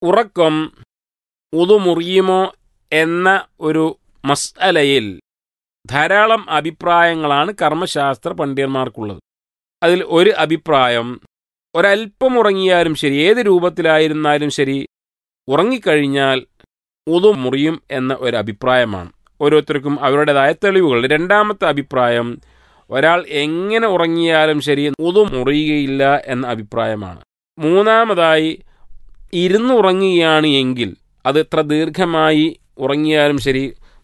ഉറക്കം ഉതു മുറിയുമോ എന്ന ഒരു മസ്അലയിൽ ധാരാളം അഭിപ്രായങ്ങളാണ് കർമ്മശാസ്ത്ര പണ്ഡിതന്മാർക്കുള്ളത് അതിൽ ഒരു അഭിപ്രായം ഒരല്പം ഉറങ്ങിയാലും ശരി ഏത് രൂപത്തിലായിരുന്നാലും ശരി ഉറങ്ങിക്കഴിഞ്ഞാൽ ഉതു മുറിയും എന്ന ഒരു അഭിപ്രായമാണ് ഓരോരുത്തർക്കും അവരുടേതായ തെളിവുകൾ രണ്ടാമത്തെ അഭിപ്രായം ഒരാൾ എങ്ങനെ ഉറങ്ങിയാലും ശരി ഉതു മുറിയുകയില്ല എന്ന അഭിപ്രായമാണ് മൂന്നാമതായി ഇരുന്ന് ഉറങ്ങുകയാണ് എങ്കിൽ അത് എത്ര ദീർഘമായി ഉറങ്ങിയാലും ശരി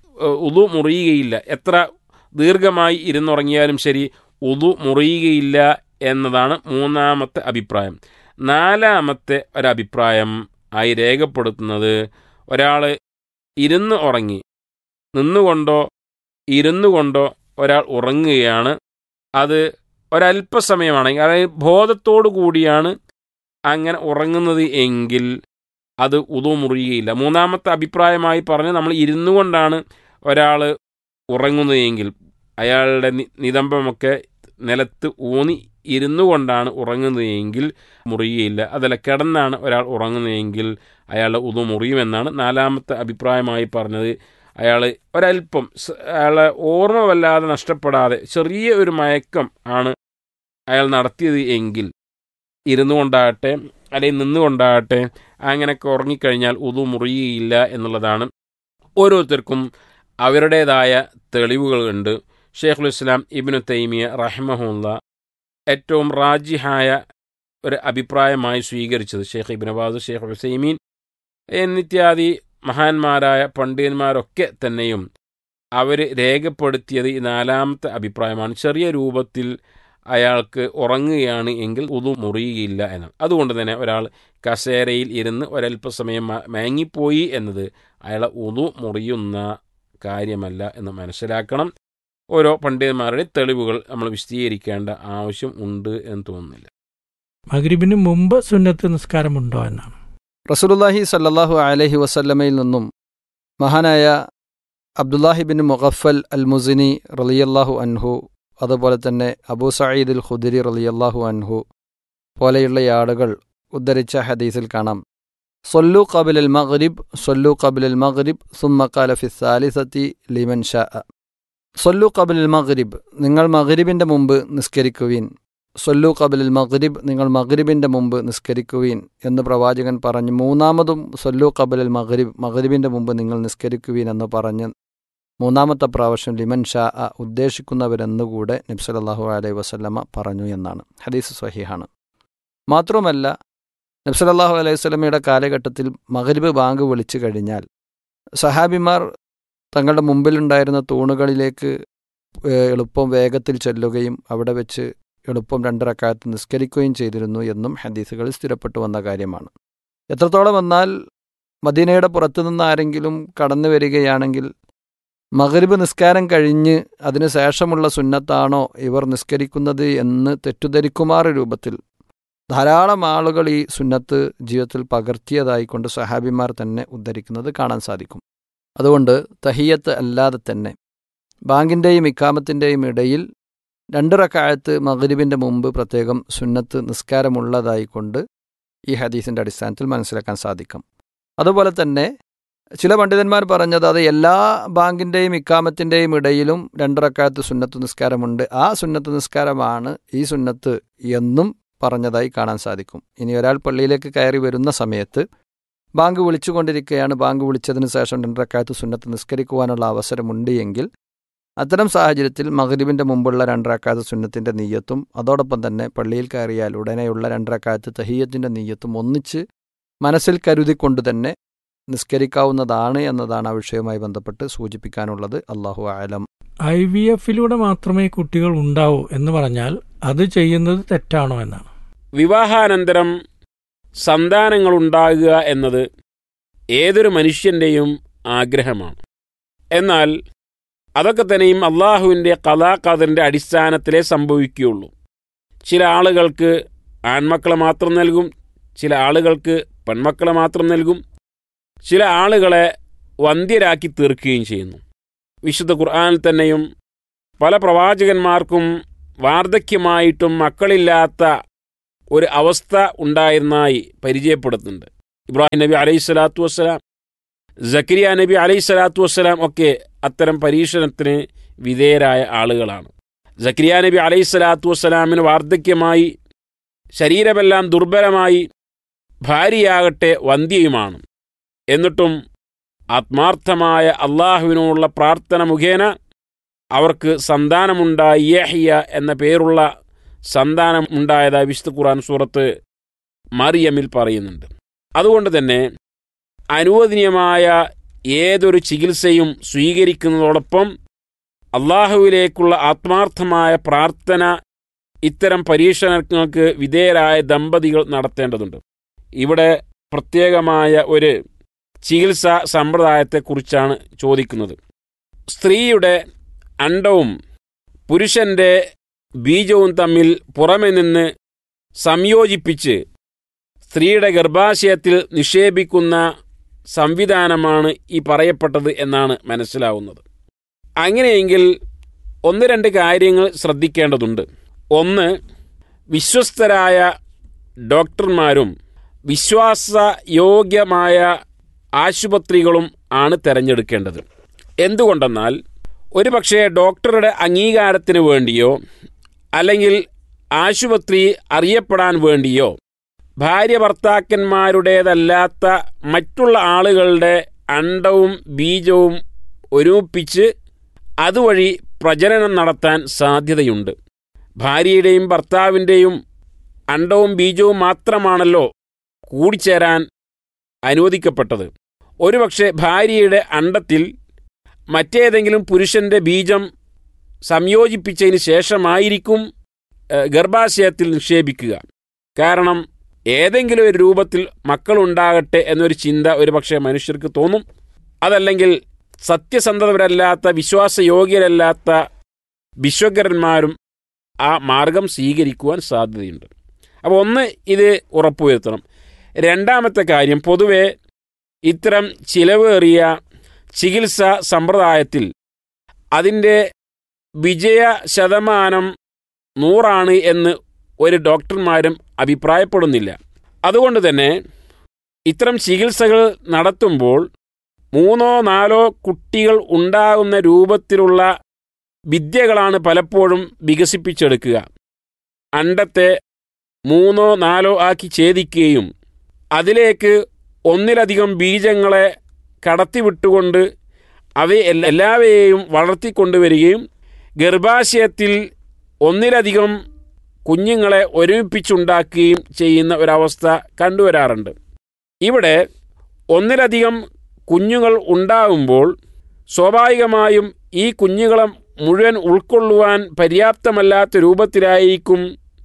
ഉതു മുറിയുകയില്ല എത്ര ദീർഘമായി ഇരുന്നുറങ്ങിയാലും ശരി ഉതു മുറിയുകയില്ല എന്നതാണ് മൂന്നാമത്തെ അഭിപ്രായം നാലാമത്തെ ഒരഭിപ്രായം ആയി രേഖപ്പെടുത്തുന്നത് ഒരാൾ ഇരുന്ന് ഉറങ്ങി നിന്നുകൊണ്ടോ ഇരുന്നു കൊണ്ടോ ഒരാൾ ഉറങ്ങുകയാണ് അത് ഒരല്പസമയമാണെങ്കിൽ അതായത് ബോധത്തോടു കൂടിയാണ് അങ്ങനെ ഉറങ്ങുന്നത് എങ്കിൽ അത് ഉതു മുറിയുകയില്ല മൂന്നാമത്തെ അഭിപ്രായമായി പറഞ്ഞ് നമ്മൾ ഇരുന്നു കൊണ്ടാണ് ഒരാൾ ഉറങ്ങുന്നതെങ്കിൽ അയാളുടെ നിതംബമൊക്കെ നിലത്ത് ഊന്നി ഇരുന്നു കൊണ്ടാണ് ഉറങ്ങുന്നതെങ്കിൽ മുറിയുകയില്ല അതല്ല കിടന്നാണ് ഒരാൾ ഉറങ്ങുന്നതെങ്കിൽ അയാളുടെ ഉതു മുറിയുമെന്നാണ് നാലാമത്തെ അഭിപ്രായമായി പറഞ്ഞത് അയാൾ ഒരല്പം അയാളെ ഓർമ്മ വല്ലാതെ നഷ്ടപ്പെടാതെ ചെറിയ ഒരു മയക്കം ആണ് അയാൾ നടത്തിയത് എങ്കിൽ ഇരുന്നു കൊണ്ടാകട്ടെ അല്ലെങ്കിൽ നിന്നുകൊണ്ടാകട്ടെ അങ്ങനെയൊക്കെ ഉറങ്ങിക്കഴിഞ്ഞാൽ ഉതു മുറിയുകയില്ല എന്നുള്ളതാണ് ഓരോരുത്തർക്കും അവരുടേതായ തെളിവുകളുണ്ട് ഷെയ്ഖുൽ ഇസ്ലാം ഇബിനു തൈമിയ റഹ്മഹുല്ല ഏറ്റവും റാജിഹായ ഒരു അഭിപ്രായമായി സ്വീകരിച്ചത് ഷെയ്ഖ് ഇബിനബാദ് ഷെയ്ഖ് ഹുസൈമീൻ എന്നിത്യാദി മഹാന്മാരായ പണ്ഡിതന്മാരൊക്കെ തന്നെയും അവർ രേഖപ്പെടുത്തിയത് ഈ നാലാമത്തെ അഭിപ്രായമാണ് ചെറിയ രൂപത്തിൽ അയാൾക്ക് ഉറങ്ങുകയാണ് എങ്കിൽ ഉതു മുറിയുകയില്ല എന്നാണ് അതുകൊണ്ട് തന്നെ ഒരാൾ കസേരയിൽ ഇരുന്ന് ഒരല്പസമയം മയങ്ങിപ്പോയി എന്നത് അയാളെ ഉതു മുറിയുന്ന കാര്യമല്ല എന്ന് മനസ്സിലാക്കണം ഓരോ പണ്ഡിതന്മാരുടെ തെളിവുകൾ നമ്മൾ വിശദീകരിക്കേണ്ട ആവശ്യം ഉണ്ട് എന്ന് തോന്നുന്നില്ല മഗ്രിബിന് മുമ്പ് സുന്നത്ത് നിസ്കാരമുണ്ടോ എന്നാണ് റസൂലുല്ലാഹി സല്ലാഹു അലഹി വസല്ലമയിൽ നിന്നും മഹാനായ അബ്ദുല്ലാഹി ബിൻ മുഗഫൽ അൽ മുസിനി റലിയല്ലാഹു അൻഹു അതുപോലെ തന്നെ അബൂ സയ്യിദ് അൽ ഖുദിരി റലിയല്ലാഹു അൻഹു പോലെയുള്ള ആളുകൾ ഉദ്ധരിച്ച ഹദീസിൽ കാണാം സൊല്ലു കബിൽ അൽ മഗ്രിബ് സൊല്ലു കബിൽ അൽ മഗ്രിബ് സുമ്മക്കാല ഫി സാലിസത്തി ലിമൻ ഷാ സൊല്ലു കബിൽ അൽ മഗ്രിബ് നിങ്ങൾ മഗ്രിബിൻ്റെ മുമ്പ് നിസ്കരിക്കുവീൻ സൊല്ലു കബിൽ മഗ്രിബ് നിങ്ങൾ മഗ്രിബിൻ്റെ മുമ്പ് നിസ്കരിക്കുവീൻ എന്ന് പ്രവാചകൻ പറഞ്ഞു മൂന്നാമതും സൊല്ലു കബിൽ മഗ്രിബ് മഗ്രിബിൻ്റെ മുമ്പ് നിങ്ങൾ നിസ്കരിക്കുവീൻ എന്ന് പറഞ്ഞ് മൂന്നാമത്തെ പ്രാവശ്യം ലിമൻ ഷാ അ ഉദ്ദേശിക്കുന്നവരെന്നുകൂടെ നബ്സലല്ലാഹു അലൈഹി വസല്ലമ പറഞ്ഞു എന്നാണ് ഹദീസ് സ്വഹിഹാണ് മാത്രമല്ല നബ്സലല്ലാഹു അലൈഹി വസ്ലമയുടെ കാലഘട്ടത്തിൽ മഗ്രിബ് ബാങ്ക് വിളിച്ചു കഴിഞ്ഞാൽ സഹാബിമാർ തങ്ങളുടെ മുമ്പിലുണ്ടായിരുന്ന തൂണുകളിലേക്ക് എളുപ്പം വേഗത്തിൽ ചെല്ലുകയും അവിടെ വെച്ച് എളുപ്പം രണ്ടരക്കാലത്ത് നിസ്കരിക്കുകയും ചെയ്തിരുന്നു എന്നും ഹദീസുകളിൽ സ്ഥിരപ്പെട്ടു വന്ന കാര്യമാണ് എത്രത്തോളം എന്നാൽ മദീനയുടെ പുറത്തുനിന്ന് ആരെങ്കിലും കടന്നു വരികയാണെങ്കിൽ മകരിബ് നിസ്കാരം കഴിഞ്ഞ് അതിനു ശേഷമുള്ള സുന്നത്താണോ ഇവർ നിസ്കരിക്കുന്നത് എന്ന് തെറ്റുധരിക്കുമാർ രൂപത്തിൽ ധാരാളം ആളുകൾ ഈ സുന്നത്ത് ജീവിതത്തിൽ പകർത്തിയതായിക്കൊണ്ട് സഹാബിമാർ തന്നെ ഉദ്ധരിക്കുന്നത് കാണാൻ സാധിക്കും അതുകൊണ്ട് തഹിയത്ത് അല്ലാതെ തന്നെ ബാങ്കിൻ്റെയും ഇക്കാമത്തിൻ്റെയും ഇടയിൽ രണ്ട് റക്കായത്ത് മഗ്രിബിൻ്റെ മുമ്പ് പ്രത്യേകം സുന്നത്ത് നിസ്കാരമുള്ളതായിക്കൊണ്ട് ഈ ഹദീസിൻ്റെ അടിസ്ഥാനത്തിൽ മനസ്സിലാക്കാൻ സാധിക്കും അതുപോലെ തന്നെ ചില പണ്ഡിതന്മാർ പറഞ്ഞത് അത് എല്ലാ ബാങ്കിൻ്റെയും ഇക്കാമത്തിൻ്റെയും ഇടയിലും രണ്ട് റക്കായത്ത് സുന്നത്ത് നിസ്കാരമുണ്ട് ആ സുന്നത്ത് നിസ്കാരമാണ് ഈ സുന്നത്ത് എന്നും പറഞ്ഞതായി കാണാൻ സാധിക്കും ഇനി ഒരാൾ പള്ളിയിലേക്ക് കയറി വരുന്ന സമയത്ത് ബാങ്ക് വിളിച്ചുകൊണ്ടിരിക്കുകയാണ് ബാങ്ക് വിളിച്ചതിന് ശേഷം രണ്ടരക്കാലത്ത് സുന്നത്ത് നിസ്കരിക്കുവാനുള്ള അവസരമുണ്ട് എങ്കിൽ അത്തരം സാഹചര്യത്തിൽ മഗ്രിബിൻ്റെ മുമ്പുള്ള രണ്ടരക്കാലത്ത് സുന്നത്തിൻ്റെ നെയ്യത്തും അതോടൊപ്പം തന്നെ പള്ളിയിൽ കയറിയാൽ ഉടനെയുള്ള രണ്ടരക്കാലത്ത് തഹീയത്തിൻ്റെ നെയ്യത്തും ഒന്നിച്ച് മനസ്സിൽ കരുതിക്കൊണ്ട് തന്നെ നിസ്കരിക്കാവുന്നതാണ് എന്നതാണ് ആ വിഷയവുമായി ബന്ധപ്പെട്ട് സൂചിപ്പിക്കാനുള്ളത് അള്ളാഹു ആലം ഐ വി എഫിലൂടെ മാത്രമേ കുട്ടികൾ ഉണ്ടാവൂ എന്ന് പറഞ്ഞാൽ അത് ചെയ്യുന്നത് തെറ്റാണോ എന്നാണ് വിവാഹാനന്തരം സന്താനങ്ങൾ ഉണ്ടാകുക എന്നത് ഏതൊരു മനുഷ്യൻ്റെയും ആഗ്രഹമാണ് എന്നാൽ അതൊക്കെ തന്നെയും അള്ളാഹുവിൻ്റെ കഥാകഥൻ്റെ അടിസ്ഥാനത്തിലേ സംഭവിക്കുകയുള്ളൂ ചില ആളുകൾക്ക് ആൺമക്കളെ മാത്രം നൽകും ചില ആളുകൾക്ക് പെൺമക്കളെ മാത്രം നൽകും ചില ആളുകളെ വന്ധ്യരാക്കി തീർക്കുകയും ചെയ്യുന്നു വിശുദ്ധ ഖുർആാനിൽ തന്നെയും പല പ്രവാചകന്മാർക്കും വാർദ്ധക്യമായിട്ടും മക്കളില്ലാത്ത ഒരു അവസ്ഥ ഉണ്ടായിരുന്നതായി പരിചയപ്പെടുത്തുന്നുണ്ട് ഇബ്രാഹിം നബി അലൈഹി സ്വലാത്തു വസ്സലാം ജക്കരിയ നബി അലൈഹി സ്വലാത്തു വസ്സലാം ഒക്കെ അത്തരം പരീക്ഷണത്തിന് വിധേയരായ ആളുകളാണ് ജക്കരിയ നബി അലൈഹി സ്വലാത്തു വസ്സലാമിന് വാർദ്ധക്യമായി ശരീരമെല്ലാം ദുർബലമായി ഭാര്യയാകട്ടെ വന്ധ്യയുമാണ് എന്നിട്ടും ആത്മാർത്ഥമായ അള്ളാഹുവിനോടുള്ള പ്രാർത്ഥന മുഖേന അവർക്ക് സന്താനമുണ്ടായി യഹ്യ എന്ന പേരുള്ള സന്താനം ഉണ്ടായതായി വിശുദ്ധ ഖുർആൻ സൂറത്ത് മറിയമിൽ പറയുന്നുണ്ട് അതുകൊണ്ട് തന്നെ അനുവദനീയമായ ഏതൊരു ചികിത്സയും സ്വീകരിക്കുന്നതോടൊപ്പം അള്ളാഹുവിലേക്കുള്ള ആത്മാർത്ഥമായ പ്രാർത്ഥന ഇത്തരം പരീക്ഷണങ്ങൾക്ക് വിധേയരായ ദമ്പതികൾ നടത്തേണ്ടതുണ്ട് ഇവിടെ പ്രത്യേകമായ ഒരു ചികിത്സാ സമ്പ്രദായത്തെക്കുറിച്ചാണ് ചോദിക്കുന്നത് സ്ത്രീയുടെ അണ്ടവും പുരുഷന്റെ ബീജവും തമ്മിൽ പുറമെ നിന്ന് സംയോജിപ്പിച്ച് സ്ത്രീയുടെ ഗർഭാശയത്തിൽ നിക്ഷേപിക്കുന്ന സംവിധാനമാണ് ഈ പറയപ്പെട്ടത് എന്നാണ് മനസ്സിലാവുന്നത് അങ്ങനെയെങ്കിൽ ഒന്ന് രണ്ട് കാര്യങ്ങൾ ശ്രദ്ധിക്കേണ്ടതുണ്ട് ഒന്ന് വിശ്വസ്തരായ ഡോക്ടർമാരും വിശ്വാസയോഗ്യമായ ആശുപത്രികളും ആണ് തിരഞ്ഞെടുക്കേണ്ടത് എന്തുകൊണ്ടെന്നാൽ ഒരുപക്ഷെ ഡോക്ടറുടെ അംഗീകാരത്തിന് വേണ്ടിയോ അല്ലെങ്കിൽ ആശുപത്രി അറിയപ്പെടാൻ വേണ്ടിയോ ഭാര്യ ഭർത്താക്കന്മാരുടേതല്ലാത്ത മറ്റുള്ള ആളുകളുടെ അണ്ടവും ബീജവും ഒരുമിപ്പിച്ച് അതുവഴി പ്രജനനം നടത്താൻ സാധ്യതയുണ്ട് ഭാര്യയുടെയും ഭർത്താവിൻ്റെയും അണ്ടവും ബീജവും മാത്രമാണല്ലോ കൂടിച്ചേരാൻ അനുവദിക്കപ്പെട്ടത് ഒരുപക്ഷെ ഭാര്യയുടെ അണ്ടത്തിൽ മറ്റേതെങ്കിലും പുരുഷന്റെ ബീജം സംയോജിപ്പിച്ചതിന് ശേഷമായിരിക്കും ഏഹ്, ഗർഭാശയത്തിൽ നിക്ഷേപിക്കുക കാരണം ഏതെങ്കിലും ഒരു രൂപത്തിൽ മക്കളുണ്ടാകട്ടെ എന്നൊരു ചിന്ത ഒരുപക്ഷെ മനുഷ്യർക്ക് തോന്നും അതല്ലെങ്കിൽ സത്യസന്ധതരല്ലാത്ത വിശ്വാസയോഗ്യരല്ലാത്ത വിശ്വകരന്മാരും ആ മാർഗം സ്വീകരിക്കുവാൻ സാധ്യതയുണ്ട് അപ്പോൾ ഒന്ന് ഇത് ഉറപ്പുവരുത്തണം രണ്ടാമത്തെ കാര്യം പൊതുവെ ഇത്തരം ചിലവേറിയ ചികിത്സാ സമ്പ്രദായത്തിൽ അതിൻ്റെ വിജയ ശതമാനം നൂറാണ് എന്ന് ഒരു ഡോക്ടർമാരും അഭിപ്രായപ്പെടുന്നില്ല അതുകൊണ്ട് തന്നെ ഇത്തരം ചികിത്സകൾ നടത്തുമ്പോൾ മൂന്നോ നാലോ കുട്ടികൾ ഉണ്ടാകുന്ന രൂപത്തിലുള്ള വിദ്യകളാണ് പലപ്പോഴും വികസിപ്പിച്ചെടുക്കുക അണ്ടത്തെ മൂന്നോ നാലോ ആക്കി ഛേദിക്കുകയും അതിലേക്ക് ഒന്നിലധികം ബീജങ്ങളെ കടത്തിവിട്ടുകൊണ്ട് അവയെ എല്ലാ- എല്ലാവയെയും വളർത്തിക്കൊണ്ടുവരികയും ഗർഭാശയത്തിൽ ഒന്നിലധികം കുഞ്ഞുങ്ങളെ ഒരുമിപ്പിച്ചുണ്ടാക്കുകയും ചെയ്യുന്ന ഒരവസ്ഥ കണ്ടുവരാറുണ്ട് ഇവിടെ ഒന്നിലധികം കുഞ്ഞുങ്ങൾ ഉണ്ടാകുമ്പോൾ സ്വാഭാവികമായും ഈ കുഞ്ഞുങ്ങളെ മുഴുവൻ ഉൾക്കൊള്ളുവാൻ പര്യാപ്തമല്ലാത്ത രൂപത്തിലായിരിക്കും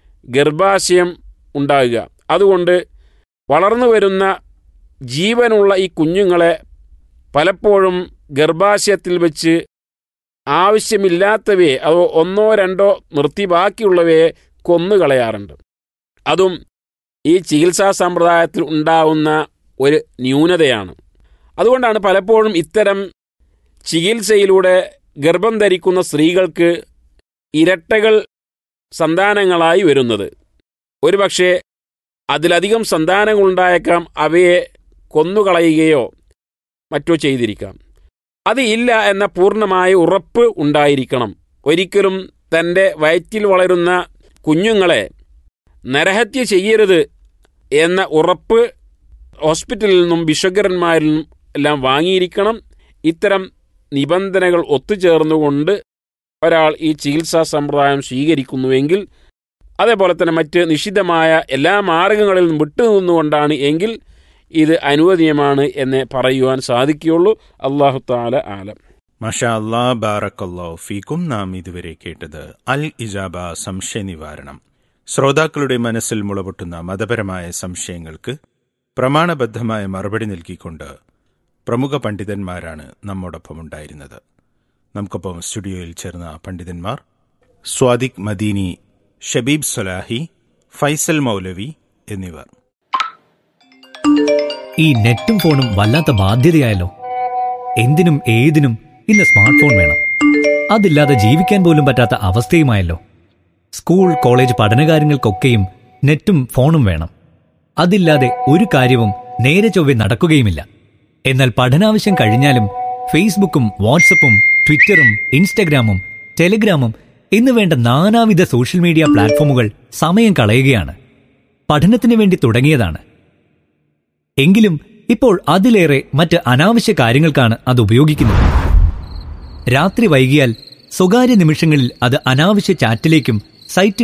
ഗർഭാശയം ഉണ്ടാകുക അതുകൊണ്ട് വളർന്നു വരുന്ന ജീവനുള്ള ഈ കുഞ്ഞുങ്ങളെ പലപ്പോഴും ഗർഭാശയത്തിൽ വെച്ച് ആവശ്യമില്ലാത്തവയെ അതോ ഒന്നോ രണ്ടോ നിർത്തി ബാക്കിയുള്ളവയെ കൊന്നുകളയാറുണ്ട് അതും ഈ ചികിത്സാ സമ്പ്രദായത്തിൽ ഉണ്ടാവുന്ന ഒരു ന്യൂനതയാണ് അതുകൊണ്ടാണ് പലപ്പോഴും ഇത്തരം ചികിത്സയിലൂടെ ഗർഭം ധരിക്കുന്ന സ്ത്രീകൾക്ക് ഇരട്ടകൾ സന്താനങ്ങളായി വരുന്നത് ഒരുപക്ഷെ അതിലധികം സന്താനങ്ങളുണ്ടായേക്കാം അവയെ കൊന്നുകളയുകയോ മറ്റോ ചെയ്തിരിക്കാം അത് ഇല്ല എന്ന പൂർണ്ണമായ ഉറപ്പ് ഉണ്ടായിരിക്കണം ഒരിക്കലും തൻ്റെ വയറ്റിൽ വളരുന്ന കുഞ്ഞുങ്ങളെ നരഹത്യ ചെയ്യരുത് എന്ന ഉറപ്പ് ഹോസ്പിറ്റലിൽ നിന്നും വിശ്വകരന്മാരിൽ നിന്നും എല്ലാം വാങ്ങിയിരിക്കണം ഇത്തരം നിബന്ധനകൾ ഒത്തുചേർന്നുകൊണ്ട് ഒരാൾ ഈ ചികിത്സാ സമ്പ്രദായം സ്വീകരിക്കുന്നുവെങ്കിൽ അതേപോലെ തന്നെ മറ്റ് നിഷിദ്ധമായ എല്ലാ മാർഗങ്ങളിൽ നിന്നും വിട്ടുനിന്നുകൊണ്ടാണ് എങ്കിൽ ഇത് അനുവദനീയമാണ് എന്ന് പറയുവാൻ സാധിക്കുകയുള്ളൂ അള്ളാഹു താല ആലം മഷാ അല്ലാ ബാറക്കല്ലോ ഫീക്കും നാം ഇതുവരെ കേട്ടത് അൽ ഇജാബ സംശയ നിവാരണം ശ്രോതാക്കളുടെ മനസ്സിൽ മുളപൊട്ടുന്ന മതപരമായ സംശയങ്ങൾക്ക് പ്രമാണബദ്ധമായ മറുപടി നൽകിക്കൊണ്ട് പ്രമുഖ പണ്ഡിതന്മാരാണ് നമ്മോടൊപ്പം ഉണ്ടായിരുന്നത് നമുക്കൊപ്പം സ്റ്റുഡിയോയിൽ ചേർന്ന പണ്ഡിതന്മാർ സ്വാദിഖ് മദീനി ഷബീബ് സൊലാഹി ഫൈസൽ മൗലവി എന്നിവർ ഈ നെറ്റും ഫോണും വല്ലാത്ത ബാധ്യതയായല്ലോ എന്തിനും ഏതിനും ഇന്ന് സ്മാർട്ട് ഫോൺ വേണം അതില്ലാതെ ജീവിക്കാൻ പോലും പറ്റാത്ത അവസ്ഥയുമായല്ലോ സ്കൂൾ കോളേജ് പഠനകാര്യങ്ങൾക്കൊക്കെയും നെറ്റും ഫോണും വേണം അതില്ലാതെ ഒരു കാര്യവും നേരെ ചൊവ്വെ നടക്കുകയുമില്ല എന്നാൽ പഠനാവശ്യം കഴിഞ്ഞാലും ഫേസ്ബുക്കും വാട്സപ്പും ട്വിറ്ററും ഇൻസ്റ്റഗ്രാമും ടെലിഗ്രാമും എന്ന് വേണ്ട നാനാവിധ സോഷ്യൽ മീഡിയ പ്ലാറ്റ്ഫോമുകൾ സമയം കളയുകയാണ് പഠനത്തിന് വേണ്ടി തുടങ്ങിയതാണ് എങ്കിലും ഇപ്പോൾ അതിലേറെ മറ്റ് അനാവശ്യ കാര്യങ്ങൾക്കാണ് അത് ഉപയോഗിക്കുന്നത് രാത്രി വൈകിയാൽ സ്വകാര്യ നിമിഷങ്ങളിൽ അത് അനാവശ്യ ചാറ്റിലേക്കും സൈറ്റിൽ